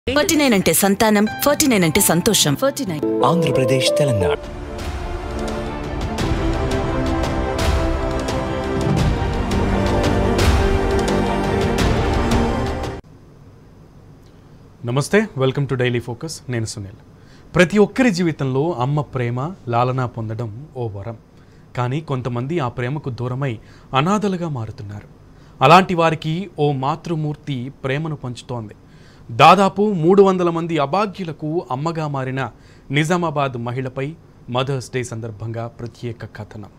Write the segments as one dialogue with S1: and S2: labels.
S1: forty nine అంటే సంతానం forty nine అంటే సంతోషం ఫార్టీ నైన్
S2: ఆంధ్రప్రదేశ్ తెలంగాణ
S3: నమస్తే వెల్కమ్ టు డైలీ ఫోకస్ నేను సునీల్ ప్రతి ఒక్కరి జీవితంలో అమ్మ ప్రేమ లాలన పొందడం ఓ వరం కానీ కొంతమంది ఆ ప్రేమకు దూరమై అనాథలుగా మారుతున్నారు అలాంటి వారికి ఓ మాతృమూర్తి ప్రేమను పంచుతోంది దాదాపు మూడు వందల మంది అభాగ్యులకు అమ్మగా మారిన నిజామాబాద్ మహిళపై మదర్స్ డే సందర్భంగా ప్రత్యేక కథనం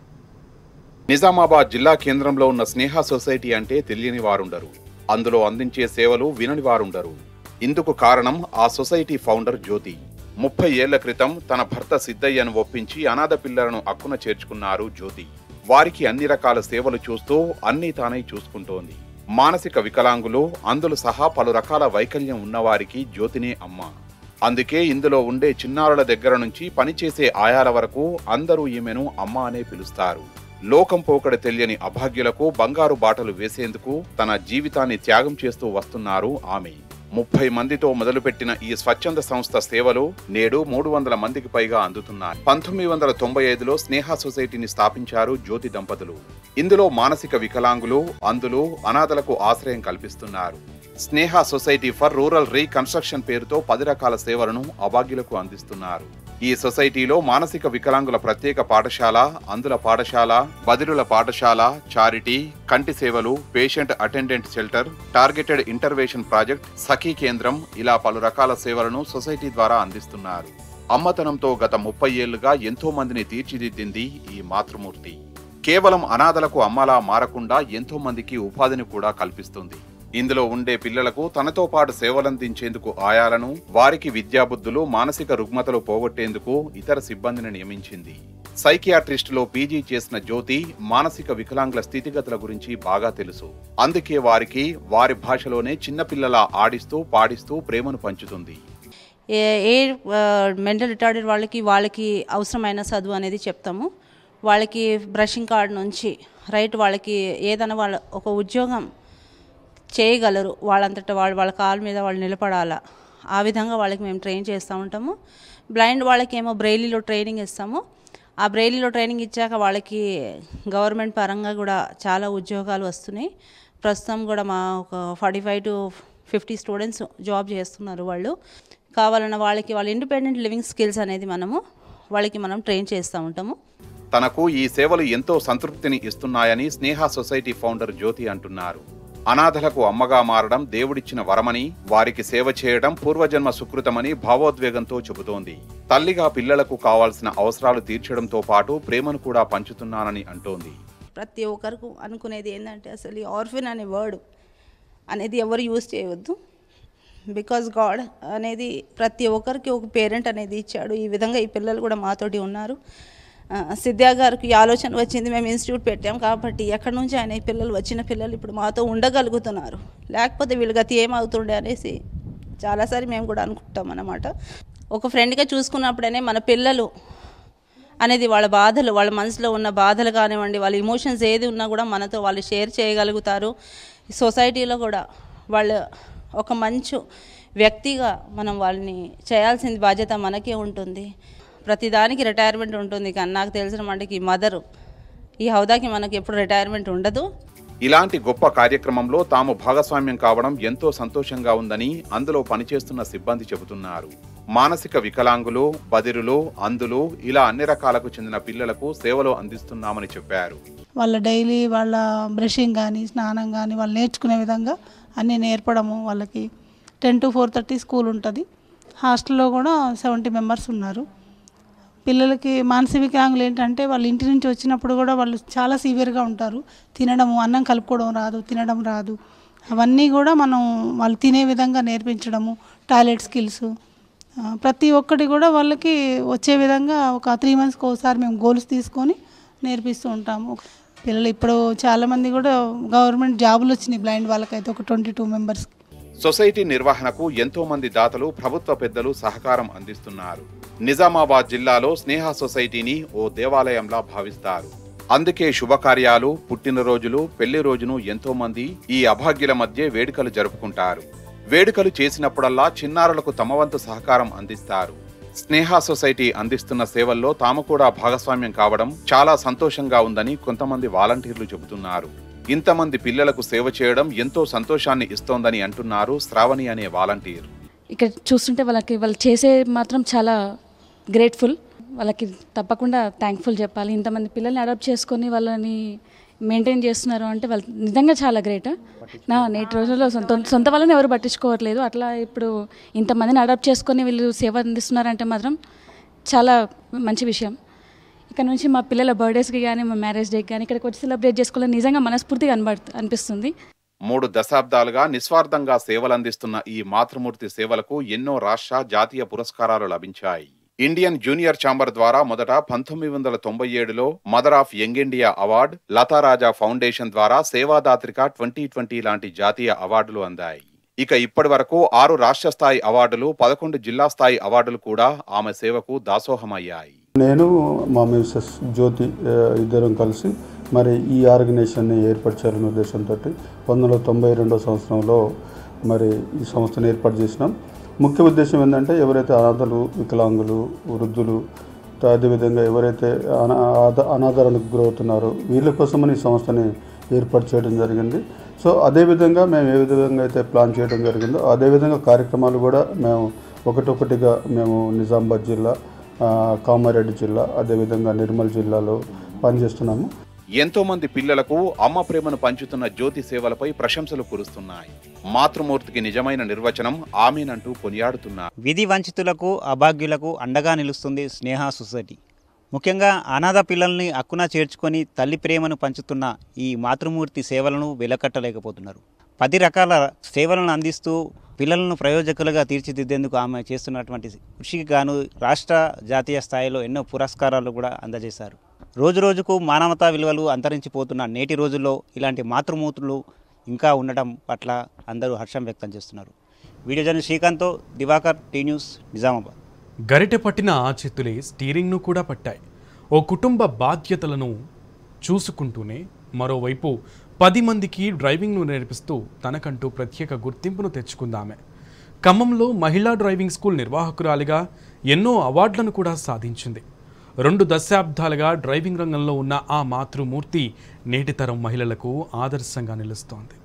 S4: నిజామాబాద్ జిల్లా కేంద్రంలో ఉన్న స్నేహ సొసైటీ అంటే తెలియని వారుండరు అందులో అందించే సేవలు వినని వారుండరు ఇందుకు కారణం ఆ సొసైటీ ఫౌండర్ జ్యోతి ముప్పై ఏళ్ల క్రితం తన భర్త సిద్ధయ్యను ఒప్పించి అనాథ పిల్లలను అక్కున చేర్చుకున్నారు జ్యోతి వారికి అన్ని రకాల సేవలు చూస్తూ అన్నీ తానై చూసుకుంటోంది మానసిక వికలాంగులు అందులో సహా పలు రకాల వైకల్యం ఉన్నవారికి జ్యోతినే అమ్మ అందుకే ఇందులో ఉండే చిన్నారుల దగ్గర నుంచి పనిచేసే ఆయాల వరకు అందరూ ఈమెను అమ్మ అనే పిలుస్తారు లోకం పోకడ తెలియని అభాగ్యులకు బంగారు బాటలు వేసేందుకు తన జీవితాన్ని త్యాగం చేస్తూ వస్తున్నారు ఆమె ముప్పై మందితో మొదలుపెట్టిన ఈ స్వచ్ఛంద సంస్థ సేవలు నేడు మూడు వందల మందికి పైగా అందుతున్నాయి పంతొమ్మిది వందల తొంభై ఐదులో స్నేహ సొసైటీని స్థాపించారు జ్యోతి దంపతులు ఇందులో మానసిక వికలాంగులు అందులు అనాథలకు ఆశ్రయం కల్పిస్తున్నారు Sneha society for rural reconstruction పేరుతో పది రకాల సేవలను అభాగ్యులకు అందిస్తున్నారు ఈ సొసైటీలో మానసిక వికలాంగుల ప్రత్యేక పాఠశాల అందుల పాఠశాల బదిరుల పాఠశాల చారిటీ కంటి సేవలు patient attendant shelter targeted intervention project Sakhi కేంద్రం ఇలా పలు రకాల సేవలను సొసైటీ ద్వారా అందిస్తున్నారు అమ్మతనంతో గత ముప్పై ఏళ్లుగా ఎంతో మందిని తీర్చిదిద్దింది ఈ మాతృమూర్తి కేవలం అనాథలకు అమ్మలా మారకుండా ఎంతో మందికి ఉపాధిని కూడా కల్పిస్తుంది ఇందులో ఉండే పిల్లలకు తనతో పాటు సేవలందించేందుకు ఆయాలను వారికి విద్యాబుద్ధులు మానసిక రుగ్మతలు పోగొట్టేందుకు ఇతర సిబ్బందిని నియమించింది సైకియాట్రిస్టులో పీజీ చేసిన జ్యోతి మానసిక వికలాంగుల స్థితిగతుల గురించి బాగా తెలుసు అందుకే వారికి వారి భాషలోనే చిన్నపిల్లల ఆడిస్తూ పాడిస్తూ ప్రేమను పంచుతుంది
S5: ఏ ఏ మెంటల్ రిటార్డెడ్ వాళ్ళకి వాళ్ళకి అవసరమైన చదువు అనేది చెప్తాము వాళ్ళకి బ్రషింగ్ కార్డ్ నుంచి రైట్ వాళ్ళకి ఏదైనా వాళ్ళ ఒక ఉద్యోగం చేయగలరు వాళ్ళంతట వాళ్ళు వాళ్ళ కాళ్ళ మీద వాళ్ళు నిలబడాలా ఆ విధంగా వాళ్ళకి మేము ట్రైన్ చేస్తూ ఉంటాము బ్లైండ్ వాళ్ళకి ఏమో బ్రెయిలీలో ట్రైనింగ్ ఇస్తాము ఆ బ్రెయిలీలో ట్రైనింగ్ ఇచ్చాక వాళ్ళకి గవర్నమెంట్ పరంగా కూడా చాలా ఉద్యోగాలు వస్తున్నాయి ప్రస్తుతం కూడా మా ఒక forty five to fifty students job చేస్తున్నారు వాళ్ళు కావాలన్న వాళ్ళకి వాళ్ళ ఇండిపెండెంట్ లివింగ్ స్కిల్స్ అనేది మనము వాళ్ళకి మనం ట్రైన్ చేస్తూ ఉంటాము
S4: తనకు ఈ సేవలు ఎంతో సంతృప్తిని ఇస్తున్నాయని స్నేహ సొసైటీ ఫౌండర్ జ్యోతి అంటున్నారు అనాథలకు అమ్మగా మారడం దేవుడిచ్చిన వరమని వారికి సేవ చేయడం పూర్వజన్మ సుకృతమని భావోద్వేగంతో చెబుతోంది తల్లిగా పిల్లలకు కావాల్సిన అవసరాలు తీర్చడంతో పాటు ప్రేమను కూడా పంచుతున్నానని అంటోంది
S5: ప్రతి ఒక్కరికి అనుకునేది ఏంటంటే అసలు ఈ ఆర్ఫిన్ అనే వర్డ్ అనేది ఎవరు యూజ్ చేయవద్దు బికాజ్ గాడ్ అనేది ప్రతి ఒక్కరికి ఒక పేరెంట్ అనేది ఇచ్చాడు ఈ విధంగా ఈ పిల్లలు కూడా మాతోటి ఉన్నారు ఆ, సిద్ధ్యా గారికి ఈ ఆలోచన వచ్చింది మేము ఇన్స్టిట్యూట్ పెట్టాం కాబట్టి ఎక్కడి నుంచి ఆయన ఈ పిల్లలు వచ్చిన పిల్లలు ఇప్పుడు మాతో ఉండగలుగుతున్నారు లేకపోతే వీళ్ళ గతి ఏమవుతుండే అనేసి చాలాసారి మేము కూడా అనుకుంటాం అన్నమాట ఒక ఫ్రెండ్గా చూసుకున్నప్పుడనే మన పిల్లలు అనేది వాళ్ళ బాధలు వాళ్ళ మనసులో ఉన్న బాధలు కానివ్వండి వాళ్ళ ఇమోషన్స్ ఏది ఉన్నా కూడా మనతో వాళ్ళు షేర్ చేయగలుగుతారు ఈ సొసైటీలో కూడా వాళ్ళు ఒక మంచు వ్యక్తిగా మనం వాళ్ళని చేయాల్సిన బాధ్యత మనకే ఉంటుంది ప్రతిదానికి రిటైర్మెంట్ ఉంటుంది కానీ నాకు తెలిసిన మటుకి మదరు ఈ హౌదాకి మనకి ఎప్పుడు రిటైర్మెంట్ ఉండదు
S4: ఇలాంటి గొప్ప కార్యక్రమంలో తాము భాగస్వామ్యం కావడం ఎంతో సంతోషంగా ఉందని అందులో పనిచేస్తున్న సిబ్బంది చెబుతున్నారు మానసిక వికలాంగులు బదిరులు అందులు ఇలా అన్ని రకాలకు చెందిన పిల్లలకు సేవలు అందిస్తున్నామని చెప్పారు
S6: వాళ్ళ డైలీ వాళ్ళ బ్రషింగ్ కానీ స్నానం కానీ వాళ్ళు నేర్చుకునే విధంగా అన్నీ నేర్పడము వాళ్ళకి ten to four thirty school ఉంటుంది హాస్టల్లో కూడా సెవెంటీ మెంబర్స్ ఉన్నారు పిల్లలకి మానసిక వికలాంగులు ఏంటంటే వాళ్ళ ఇంటి నుంచి వచ్చినప్పుడు కూడా వాళ్ళు చాలా సివియర్గా ఉంటారు తినడము అన్నం కలుపుకోవడం రాదు తినడం రాదు అవన్నీ కూడా మనం వాళ్ళు తినే విధంగా నేర్పించడము టాయిలెట్ స్కిల్స్ ఆ, ప్రతి ఒక్కటి కూడా వాళ్ళకి వచ్చే విధంగా ఒక త్రీ మంత్స్కి ఒకసారి మేము గోల్స్ తీసుకొని నేర్పిస్తూ ఉంటాము పిల్లలు ఇప్పుడు చాలామంది కూడా గవర్నమెంట్ జాబులు వచ్చినాయి బ్లైండ్ వాళ్ళకైతే ఒక ట్వంటీ టూ మెంబర్స్కి
S4: సొసైటీ నిర్వహణకు ఎంతో మంది దాతలు ప్రభుత్వ పెద్దలు సహకారం అందిస్తున్నారు నిజామాబాద్ జిల్లాలో స్నేహ సొసైటీని ఓ దేవాలయంలా భావిస్తారు అందుకే శుభకార్యాలు పుట్టినరోజులు పెళ్లి రోజును ఎంతో మంది ఈ అభాగ్యుల మధ్య వేడుకలు జరుపుకుంటారు వేడుకలు చేసినప్పుడల్లా చిన్నారులకు తమ వంతు సహకారం అందిస్తారు స్నేహ సొసైటీ అందిస్తున్న సేవల్లో తాము కూడా భాగస్వామ్యం కావడం చాలా సంతోషంగా ఉందని కొంతమంది వాలంటీర్లు చెబుతున్నారు ఇంతమంది పిల్లలకు సేవ చేయడం ఎంతో సంతోషాన్ని ఇస్తోందని అంటున్నారు శ్రావణి అనే వాలంటీర్
S2: ఇక్కడ చూస్తుంటే వాళ్ళకి వాళ్ళు చేసే మాత్రం చాలా గ్రేట్ఫుల్ వాళ్ళకి తప్పకుండా థ్యాంక్ఫుల్ చెప్పాలి ఇంతమంది పిల్లల్ని అడాప్ట్ చేసుకొని వాళ్ళని మెయింటైన్ చేస్తున్నారు అంటే వాళ్ళు నిజంగా చాలా గ్రేట్ నా నేటి రోజుల్లో సొంత సొంత వాళ్ళని ఎవరు పట్టించుకోవట్లేదు అట్లా ఇప్పుడు ఇంతమందిని అడాప్ట్ చేసుకొని వీళ్ళు సేవ అందిస్తున్నారంటే మాత్రం చాలా మంచి విషయం ఇక్కడ నుంచి మా పిల్లల బర్త్డేస్కి కానీ మా మ్యారేజ్ డేకి కానీ ఇక్కడికి వచ్చి సెలబ్రేట్ చేసుకోవాలని నిజంగా మనస్ఫూర్తిగా అనిపడు అనిపిస్తుంది
S4: మూడు దశాబ్దాలుగా నిస్వార్థంగా సేవలందిస్తున్న ఈ మాతృమూర్తి సేవలకు ఎన్నో రాష్ట్ర జాతీయ పురస్కారాలు లభించాయి ఇండియన్ జూనియర్ ఛాంబర్ ద్వారా మొదట పంతొమ్మిది వందల తొంభై ఏడులో mother of young India award Latharaja foundation ద్వారా సేవాదాత్రిక ట్వంటీ ట్వంటీ లాంటి జాతీయ అవార్డులు అందాయి ఇక ఇప్పటి వరకు ఆరు రాష్ట్ర స్థాయి అవార్డులు పదకొండు జిల్లా స్థాయి అవార్డులు కూడా ఆమె సేవకు దాసోహమయ్యాయి
S7: నేను మా మిస్సెస్ జ్యోతి ఆ, ఇద్దరం కలిసి మరి ఈ ఆర్గనైజేషన్ని ఏర్పాటు చేయాలనే ఉద్దేశంతో పంతొమ్మిది వందల తొంభై రెండో సంవత్సరంలో మరి ఈ సంస్థను ఏర్పాటు చేసినాం ముఖ్య ఉద్దేశం ఏంటంటే ఎవరైతే అనాథలు వికలాంగులు వృద్ధులు త- అదేవిధంగా ఎవరైతే అనా ఆద- అనాదరణకు గురవుతున్నారో వీళ్ళ కోసమని ఈ సంస్థని ఏర్పాటు చేయడం జరిగింది సో అదేవిధంగా మేము ఏ విధంగా అయితే ప్లాన్ చేయడం జరిగిందో అదేవిధంగా కార్యక్రమాలు కూడా మేము ఒకటొకటిగా మేము నిజామాబాద్ జిల్లా ఆ, కామారెడ్డి జిల్లా అదేవిధంగా నిర్మల్ జిల్లాలో పనిచేస్తున్నాము
S4: ఎంతో మంది పిల్లలకు అమ్మ ప్రేమను పంచుతున్న జ్యోతి సేవలపై ప్రశంసలు కురుస్తున్నాయి మాతృమూర్తికి నిజమైన నిర్వచనం ఆమెనంటూ కొనియాడుతున్నారు
S8: విధి వంచితులకు అభాగ్యులకు అండగా నిలుస్తుంది స్నేహ సొసైటీ ముఖ్యంగా అనాథ పిల్లల్ని అక్కున చేర్చుకొని తల్లి ప్రేమను పంచుతున్న ఈ మాతృమూర్తి సేవలను వెలకట్టలేకపోతున్నారు పది రకాల సేవలను అందిస్తూ పిల్లలను ప్రయోజకులుగా తీర్చిదిద్దేందుకు ఆమె చేస్తున్నటువంటి కృషికి గాను రాష్ట్ర జాతీయ స్థాయిలో ఎన్నో పురస్కారాలు కూడా అందజేశారు రోజు రోజుకు మానవతా విలువలు అంతరించిపోతున్న నేటి రోజుల్లో ఇలాంటి మాతృమూర్తులు ఇంకా ఉండటం పట్ల అందరూ హర్షం వ్యక్తం చేస్తున్నారు వీడియో జర్నలిస్ట్ శ్రీకాంత్తో దివాకర్ టీ న్యూస్ నిజామాబాద్
S3: గరిటె పట్టిన ఆ చేతులే స్టీరింగ్ను కూడా పట్టాయి ఓ కుటుంబ బాధ్యతలను చూసుకుంటూనే మరోవైపు పది మందికి డ్రైవింగ్ను నేర్పిస్తూ తనకంటూ ప్రత్యేక గుర్తింపును తెచ్చుకుందామె ఖమ్మంలో మహిళా డ్రైవింగ్ స్కూల్ నిర్వాహకురాలిగా ఎన్నో అవార్డులను కూడా సాధించింది రెండు దశాబ్దాలుగా డ్రైవింగ్ రంగంలో ఉన్న ఆ మాతృమూర్తి నేటి తరం మహిళలకు ఆదర్శంగా నిలుస్తోంది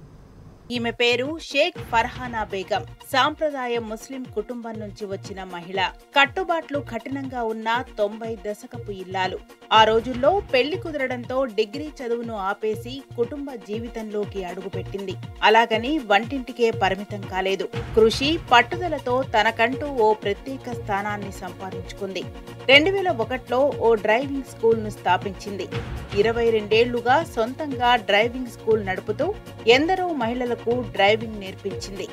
S9: ఈమె పేరు షేక్ ఫర్హానా బేగం సాంప్రదాయ ముస్లిం కుటుంబం నుంచి వచ్చిన మహిళ కట్టుబాట్లు కఠినంగా ఉన్న తొంభై దశకపు ఇల్లాలు ఆ రోజుల్లో పెళ్లి కుదరడంతో డిగ్రీ చదువును ఆపేసి కుటుంబ జీవితంలోకి అడుగుపెట్టింది అలాగని వంటింటికే పరిమితం కాలేదు కృషి పట్టుదలతో తనకంటూ ఓ ప్రత్యేక స్థానాన్ని సంపాదించుకుంది రెండు వేల ఒకటిలో ఓ డ్రైవింగ్ స్కూల్ ను స్థాపించింది ఇరవై రెండేళ్లుగా సొంతంగా డ్రైవింగ్ స్కూల్ నడుపుతూ ఎందరో మహిళలకు డ్రైవింగ్ నేర్పించింది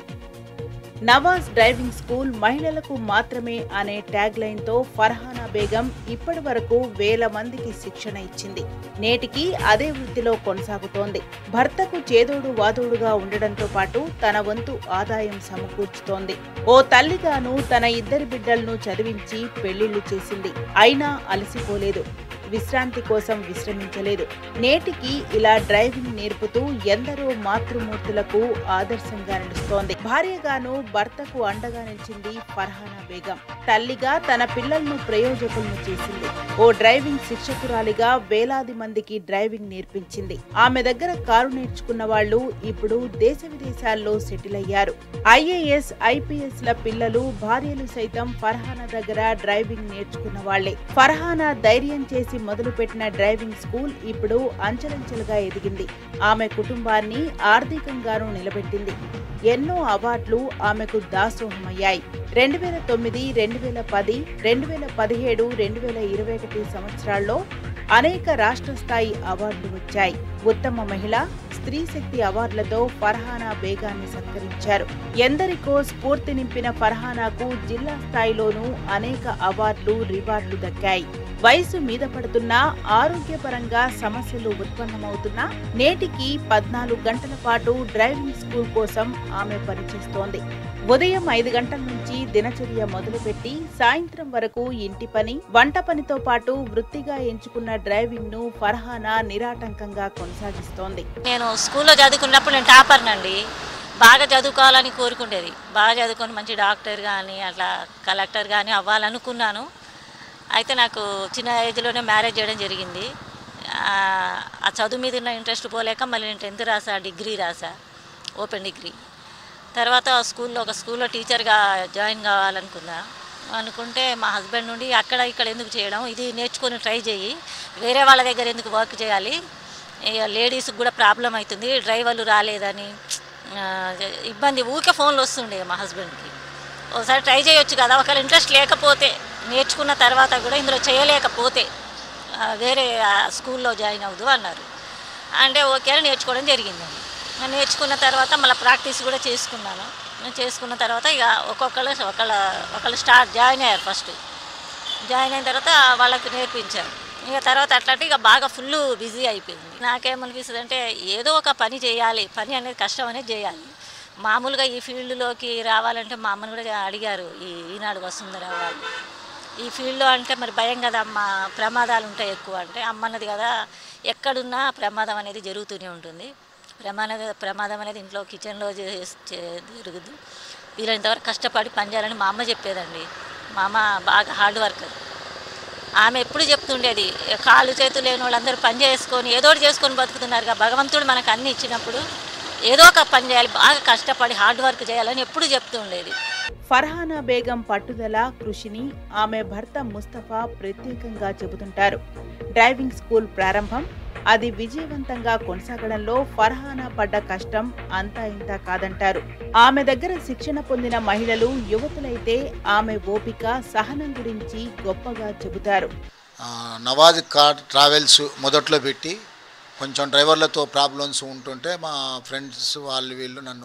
S9: నవాజ్ డ్రైవింగ్ స్కూల్ మహిళలకు మాత్రమే అనే ట్యాగ్ లైన్ తో ఫర్హానా బేగం ఇప్పటి వరకు వేల మందికి శిక్షణ ఇచ్చింది నేటికి అదే వృత్తిలో కొనసాగుతోంది భర్తకు చేదోడు వాదోడుగా ఉండడంతో పాటు తన వంతు ఆదాయం సమకూర్చుతోంది ఓ తల్లిగాను తన ఇద్దరి బిడ్డలను చదివించి పెళ్లిళ్లు చేసింది అయినా అలసిపోలేదు విశ్రాంతి కోసం విశ్రమించలేదు నేటికి ఇలా డ్రైవింగ్ నేర్పుతూ ఎందరో మాతృమూర్తులకు ఆదర్శంగా నిలుస్తోంది భార్యగాను భర్తకు అండగా నిలిచింది ఫర్హానా బేగం తల్లిగా తన పిల్లలను ప్రయోజకులను చేసింది ఓ డ్రైవింగ్ శిక్షకురాలిగా వేలాది మందికి డ్రైవింగ్ నేర్పించింది ఆమె దగ్గర కారు నేర్చుకున్న వాళ్ళు ఇప్పుడు దేశ విదేశాల్లో సెటిల్ అయ్యారు ఐఏఎస్ ఐపీఎస్ ల పిల్లలు భార్యలు సైతం ఫర్హానా దగ్గర డ్రైవింగ్ నేర్చుకున్న వాళ్లే ఫర్హానా ధైర్యం చేసి మొదలుపెట్టిన డ్రైవింగ్ స్కూల్ ఇప్పుడు అంచెలంచెలుగా ఎదిగింది ఆమె కుటుంబాన్ని ఆర్థికంగానూ నిలబెట్టింది ఎన్నో అవార్డులు ఆమెకు దాసోహమయ్యాయి రెండు వేల తొమ్మిది రెండు వేల పది రెండు వేల పదిహేడు రెండు వేల ఇరవై ఒకటి సంవత్సరాల్లో అనేక రాష్ట్ర స్థాయి అవార్డులు వచ్చాయి ఉత్తమ మహిళ స్త్రీ శక్తి అవార్డులతో ఫర్హానా బేగాన్ని సత్కరించారు ఎందరికో స్ఫూర్తి నింపిన ఫర్హానాకు జిల్లా స్థాయిలోనూ అనేక అవార్డులు రివార్డులు దక్కాయి వయసు మీద పడుతున్నా ఆరోగ్యపరంగా సమస్యలు ఉత్పన్నమవుతున్నా నేటికి పద్నాలుగు గంటల పాటు డ్రైవింగ్ స్కూల్ కోసం ఆమె పనిచేస్తోంది ఉదయం ఐదు గంటల నుంచి దినచర్య మొదలుపెట్టి సాయంత్రం వరకు ఇంటి పని వంట పనితో పాటు వృత్తిగా ఎంచుకున్న డ్రైవింగ్ ను ఫర్హానా నిరాటంకంగా కొనసాగిస్తోంది
S10: నేను స్కూల్లో చదువుకున్నప్పుడు నేను టాపర్నండి బాగా చదువుకోవాలని కోరుకుండేది బాగా చదువుకొని మంచి డాక్టర్ కానీ అట్లా కలెక్టర్ కానీ అవ్వాలనుకున్నాను అయితే నాకు చిన్న ఏజ్లోనే మ్యారేజ్ చేయడం జరిగింది ఆ ఆ చదువు మీద ఉన్న ఇంట్రెస్ట్ పోలేక మళ్ళీ నేను టెన్త్ రాసా డిగ్రీ రాసా ఓపెన్ డిగ్రీ తర్వాత స్కూల్లో ఒక స్కూల్లో టీచర్గా జాయిన్ కావాలనుకున్నా అనుకుంటే మా హస్బెండ్ నుండి అక్కడ ఇక్కడ ఎందుకు చేయడం ఇది నేర్చుకొని ట్రై చేయి వేరే వాళ్ళ దగ్గర ఎందుకు వర్క్ చేయాలి ఇక లేడీస్కి కూడా ప్రాబ్లం అవుతుంది డ్రైవర్లు రాలేదని ఆ, ఇబ్బంది ఊరికే ఫోన్లు వస్తుండే మా హస్బెండ్కి ఒకసారి ట్రై చేయొచ్చు కదా ఒకవేళ ఇంట్రెస్ట్ లేకపోతే నేర్చుకున్న తర్వాత కూడా ఇందులో చేయలేకపోతే ఆ, వేరే ఆ, స్కూల్లో జాయిన్ అవుదు అన్నారు అంటే ఓకే అని నేర్చుకోవడం జరిగిందండి నేర్చుకున్న తర్వాత మళ్ళీ ప్రాక్టీస్ కూడా చేసుకున్నాను నేను చేసుకున్న తర్వాత ఇక ఒక్కొక్కరు ఒకళ్ళ ఒకళ్ళు స్టార్ట్ జాయిన్ అయ్యారు ఫస్ట్ జాయిన్ అయిన తర్వాత వాళ్ళకి నేర్పించారు ఇక తర్వాత అట్లాంటి ఇక బాగా ఫుల్ బిజీ అయిపోయింది నాకేమనిపిస్తుంది అంటే ఏదో ఒక పని చేయాలి పని అనేది కష్టం అనేది చేయాలి మామూలుగా ఈ ఫీల్డ్లోకి రావాలంటే మా అమ్మని కూడా అడిగారు ఈ ఈనాడు వసుంధర వాళ్ళు ఈ ఫీల్డ్లో అంటే మరి భయం కదా అమ్మ ప్రమాదాలు ఉంటాయి ఎక్కువ అంటే అమ్మ అన్నది కదా ఎక్కడున్నా ప్రమాదం అనేది జరుగుతూనే ఉంటుంది ప్రమాద ప్రమాదం అనేది ఇంట్లో కిచెన్లో చే- చే- జరుగుద్ది వీలైనంతవరకు కష్టపడి పనిచేయాలని మా అమ్మ చెప్పేదండి మా అమ్మ బాగా హార్డ్ వర్కర్ ఆమె ఎప్పుడు చెప్తుండేది కాళ్ళు చేతులు లేని వాళ్ళందరూ పని చేసుకొని ఏదో ఒకటి చేసుకొని బతుకుతున్నారు కదా భగవంతుడు మనకు అన్ని ఇచ్చినప్పుడు ఏదో ఒక పని చేయాలి బాగా కష్టపడి హార్డ్ వర్క్ చేయాలని ఎప్పుడు చెప్తుండేది
S9: ఫర్హానా బేగం పట్టుదల కృషిని ఆమె భర్త ముస్తఫా ప్రత్యేకంగా చెబుతుంటారు డ్రైవింగ్ స్కూల్ ప్రారంభం అది విజయవంతంగా కొనసాగడంలో ఫర్హానా పడ్డ కష్టం అంతా ఇంత కాదంటారు ఆమె దగ్గర శిక్షణ పొందిన మహిళలు యువతులైతే ఆమె ఓపిక సహనం గురించి గొప్పగా చెబుతారు
S11: ఆ, నవాజ్ కార్ ట్రావెల్స్ మొదట్లో పెట్టి కొంచెం డ్రైవర్లతో ప్రాబ్లమ్స్ ఉంటుంటే మా ఫ్రెండ్స్ వాళ్ళు వీళ్ళు నన్ను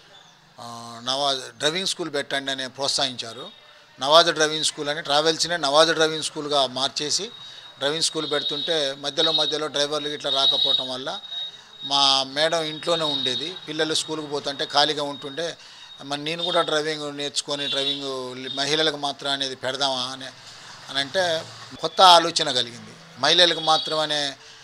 S11: ఆ, నవాజ్ డ్రైవింగ్ స్కూల్ పెట్టండి అని ప్రోత్సహించారు నవాజ్ డ్రైవింగ్ స్కూల్ అని ట్రావెల్స్నే నవాజ్ డ్రైవింగ్ స్కూల్గా మార్చేసి డ్రైవింగ్ స్కూల్ పెడుతుంటే మధ్యలో మధ్యలో డ్రైవర్లు ఇట్లా రాకపోవటం వల్ల మా మేడం ఇంట్లోనే ఉండేది పిల్లలు స్కూల్కి పోతుంటే ఖాళీగా ఉంటుంటే మరి నేను కూడా డ్రైవింగ్ నేర్చుకొని డ్రైవింగ్ మహిళలకు మాత్రం అనేది పెడదామా అని అని అంటే కొత్త ఆలోచన కలిగింది మహిళలకు మాత్రం అనే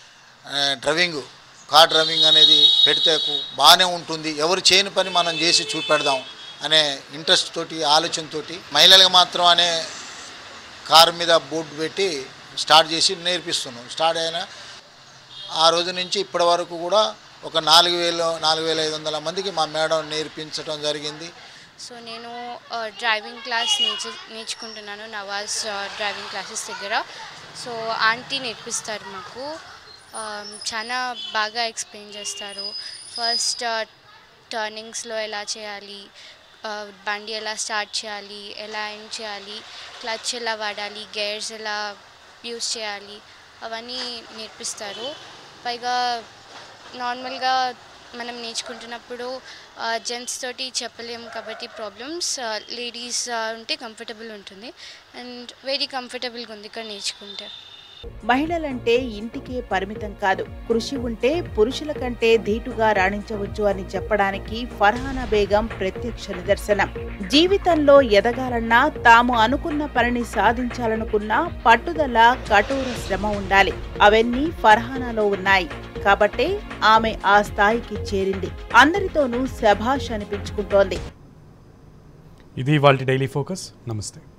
S11: ఆ, డ్రైవింగ్ కార్ డ్రైవింగ్ అనేది పెడితే కు- బాగానే ఉంటుంది ఎవరు చేయని పని మనం చేసి చూపెడదాం అనే ఇంట్రెస్ట్ తోటి ఆలోచనతోటి మహిళలకు మాత్రం అనే కారు మీద బోర్డు పెట్టి స్టార్ట్ చేసి నేర్పిస్తున్నాం స్టార్ట్ అయిన ఆ రోజు నుంచి ఇప్పటి వరకు కూడా ఒక నాలుగు వేలు నాలుగు వేల ఐదు వందల మందికి మా మేడం నేర్పించడం జరిగింది
S12: సో నేను ఆ, డ్రైవింగ్ క్లాస్ నేర్చు నేర్చుకుంటున్నాను నవాజ్ ఆ, డ్రైవింగ్ క్లాసెస్ దగ్గర సో ఆంటీ నేర్పిస్తారు మాకు ఆ, చాలా బాగా ఎక్స్ప్లెయిన్ చేస్తారు ఫస్ట్ ఆ, టర్నింగ్స్లో ఎలా చేయాలి ఆ, బండి ఎలా స్టార్ట్ చేయాలి ఎలా ఎండ్ చేయాలి క్లచ్ ఎలా వాడాలి గేర్స్ ఎలా యూస్ చేయాలి అవన్నీ నేర్పిస్తారు పైగా నార్మల్గా మనం నేర్చుకుంటున్నప్పుడు జెంట్స్ తోటి చెప్పలేము కాబట్టి ప్రాబ్లమ్స్ లేడీస్ ఉంటే కంఫర్టబుల్ ఉంటుంది అండ్ వెరీ కంఫర్టబుల్గా ఉంది ఇక్కడ నేర్చుకుంటే
S9: మహిళలంటే ఇంటికే పరిమితం కాదు కృషి ఉంటే పురుషుల కంటే ధీటుగా రాణించవచ్చు అని చెప్పడానికి ఫర్హానా బేగం ప్రత్యక్ష నిదర్శనం జీవితంలో ఎదగాలన్నా తాము అనుకున్న పనిని సాధించాలనుకున్నా పట్టుదల కఠోర శ్రమ ఉండాలి అవన్నీ ఫర్హానాలో ఉన్నాయి కాబట్టే ఆమె ఆ స్థాయికి చేరింది అందరితోనూ శభాష్ అనిపించుకుంటోంది
S3: ఇది వాళ్ళ డైలీ ఫోకస్ నమస్తే